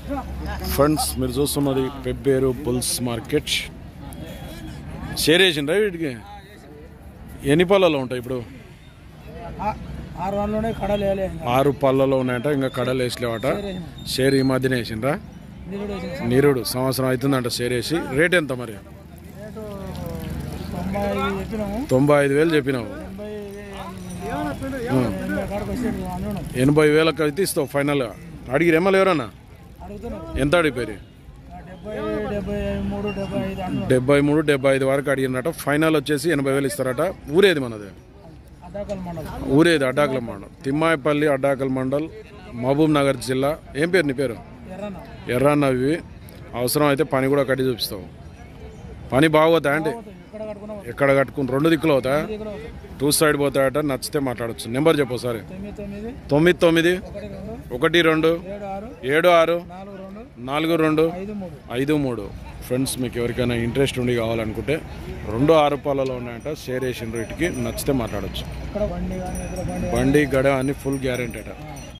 Friends మీరు చూస్తున్నది Pebbair bulls market షేర్ వేసిండ్రా వీటికి ఎన్ని పళ్ళలో ఉంటాయి ఇప్పుడు ఆరు వందలోనే కడలు వేయలే ఆరు పళ్ళలో ఉన్నాయంట ఇంకా కడలు వేసలేవట షేర్ ఈ మధ్యన వేసిండ్రా నిరుడు వేసిన నీరుడు సంవత్సరం అవుతుందంట షేర్ వేసి రేట్ ఎంత మరి రేటు తొంభై ఐదు చెప్పినాము తొంభై ఐదు వేలు చెప్పినావు ఎనభై ఎనభై కాడికి వచ్చేది అందులో ఎనభై వేలకు అయితే ఇస్తావు ఫైనల్గా అడిగిరు ఎమ్మెల్యే ఎవరన్నా అడుగుతున్నాం ఎంత అడిగిపోయి డెబ్బై డెబ్బై మూడు డెబ్బై ఐదు అందులో డెబ్బై మూడు డెబ్బై ఐదు వరకు అడిగినట ఫైనల్ వచ్చేసి ఎనభై వేలు ఇస్తారట ఊరేది మనది అడ్డాకల్ మండలం ఊరేది అడ్డాకల్ మండల్ తిమ్మాయిపల్లి అడ్డాకల్ మండల్ మహబూబ్ నగర్ జిల్లా ఏం పేరు నీ పేరు ఎర్రన్న ఎర్రన్నవి అవసరం అయితే పని కూడా కట్టి చూపిస్తావు పని బాగోతా అంటే ఎక్కడ కట్టుకున్నాం ఎక్కడ కట్టుకుని రెండు దిక్కులు అవుతా ఇక్కడ అవుతుంది. టూ సైడ్ పోతాయట నచ్చితే మాట్లాడచ్చు నెంబర్ చెప్పు ఒకసారి తొమ్మిది తొమ్మిది తొమ్మిది తొమ్మిది ఒకటి రెండు ఒకటి రెండు ఏడు ఆరు ఏడు ఆరు నాలుగు రెండు నాలుగు రెండు ఐదు మూడు ఐదు మూడు ఫ్రెండ్స్ మీకు ఎవరికైనా ఇంట్రెస్ట్ ఉండి కావాలనుకుంటే రెండు ఆరు పాలలో ఉన్నాయంట షేర్ వేసిన రేటుకి నచ్చితే మాట్లాడచ్చు ఇక్కడ బండి కానీ ఇక్కడ బండి బండి గడ అన్ని ఫుల్ గ్యారెంటీ అట